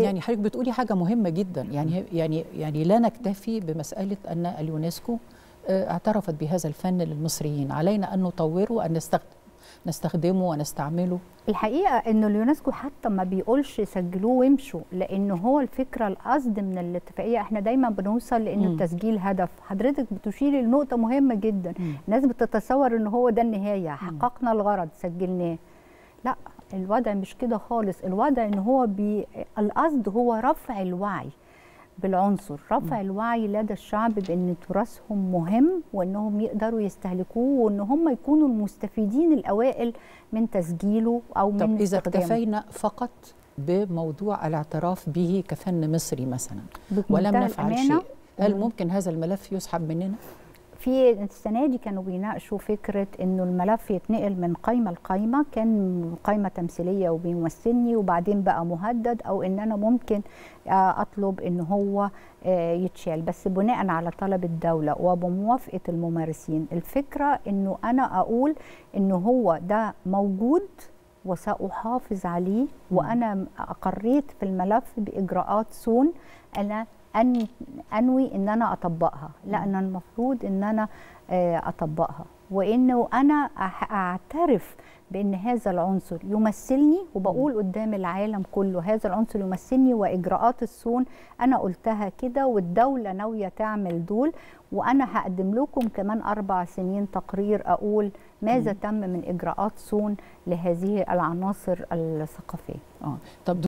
يعني حضرتك بتقولي حاجه مهمه جدا يعني يعني يعني لا نكتفي بمساله ان اليونسكو اعترفت بهذا الفن للمصريين علينا ان نطوره وان نستخدم نستخدمه ونستعمله الحقيقه انه اليونسكو حتى ما بيقولش سجلوه وامشوا لانه هو الفكره القصد من الاتفاقيه احنا دايما بنوصل لان التسجيل هدف حضرتك بتشيري لنقطه مهمه جدا مم. الناس بتتصور ان هو ده النهايه حققنا الغرض سجلناه لا الوضع مش كده خالص الوضع ان هو بي... القصد هو رفع الوعي بالعنصر رفع م. الوعي لدى الشعب بان تراثهم مهم وانهم يقدروا يستهلكوه وان هم يكونوا المستفيدين الاوائل من تسجيله او طب من اذا اكتفينا فقط بموضوع الاعتراف به كفن مصري مثلا ولم نفعل شيء هل ممكن هذا الملف يسحب مننا في السنه دي كانوا بيناقشوا فكره انه الملف يتنقل من قايمه لقايمه كان قايمه تمثيليه وبيمثلني وبعدين بقى مهدد او ان انا ممكن اطلب ان هو يتشال بس بناء على طلب الدوله وبموافقه الممارسين الفكره انه انا اقول انه هو ده موجود وساحافظ عليه وانا اقريت في الملف باجراءات صون انا أن انوي ان انا اطبقها لا انا المفروض ان انا اطبقها وانه انا اعترف بان هذا العنصر يمثلني وبقول قدام العالم كله هذا العنصر يمثلني واجراءات الصون انا قلتها كده والدوله ناويه تعمل دول وانا هقدم لكم كمان اربع سنين تقرير اقول ماذا تم من اجراءات صون لهذه العناصر الثقافيه اه طب